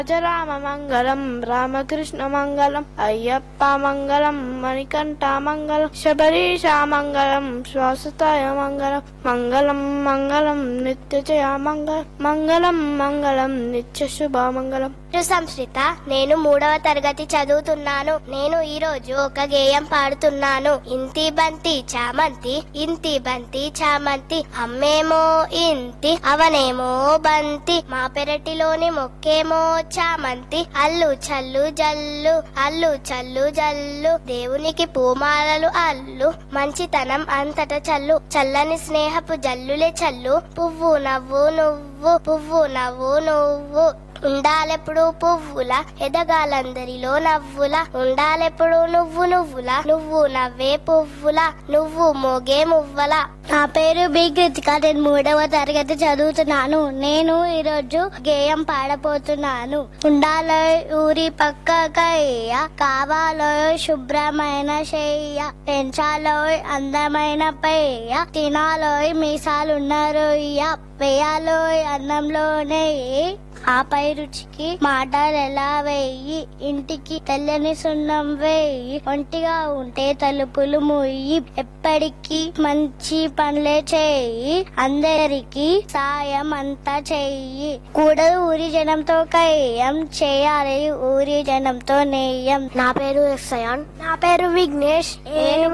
రామ మంగళం రామకృష్ణ మంగళం అయ్యప్ప మంగళం మణికంఠ మంగళం శబరీష మంగళం శ్వాసతాయ మంగళం మంగళం మంగళం నిత్య జయ మంగళం మంగళం మంగళం నిత్య శుభ మంగళం పేరు సంస్కృత నేను మూడవ తరగతి చదువుతున్నాను నేను ఈ రోజు ఒక గేయం పాడుతున్నాను ఇంతి బంతి చామంతి ఇంతి బంతి చామంతి అమ్మేమో ఇంతి అవనేమో బంతి మా పెరటిలోని మొక్కేమో చామంతి అల్లు చల్లు జల్లు అల్లు చల్లు జల్లు దేవునికి పూమాలలు అల్లు మంచితనం అంతట చల్లు చల్లని స్నేహపు జల్లులే చల్లు పువ్వు నవ్వు నువ్వు పువ్వు నవ్వు నువ్వు ఉండాలెప్పుడు పువ్వుల ఎదగాలందరిలో నవ్వుల ఉండాలెప్పుడు నువ్వు నువ్వుల నువ్వు నవ్వే పువ్వుల నువ్వు మోగే మువ్వల నా పేరు బి కృతిక నేను మూడవ తరగతి చదువుతున్నాను నేను ఈరోజు గేయం పాడబోతున్నాను ఉండాలో ఊరి పక్కకయ్య కావాలో శుభ్రమైన చెయ్య పెంచాలో అందమైన పెయ్య తినాలో మీసాలున్న రొయ్య వేయాలో అన్నంలోనే ఆపై రుచికి మాటలు ఎలా వేయి ఇంటికి తెల్లని సున్నం వేయి ఒంటిగా ఉంటే తలుపులు మూయి ఎప్పటికీ మంచి పనులే చేయి అందరికి సాయం అంతా చెయ్యి కూడదు ఊరి జనంతో కయ్యం చేయాలి ఊరి జనంతో నేయం నా పేరు ఎస్ఐయాన్ నా పేరు విఘ్నేష్ నేను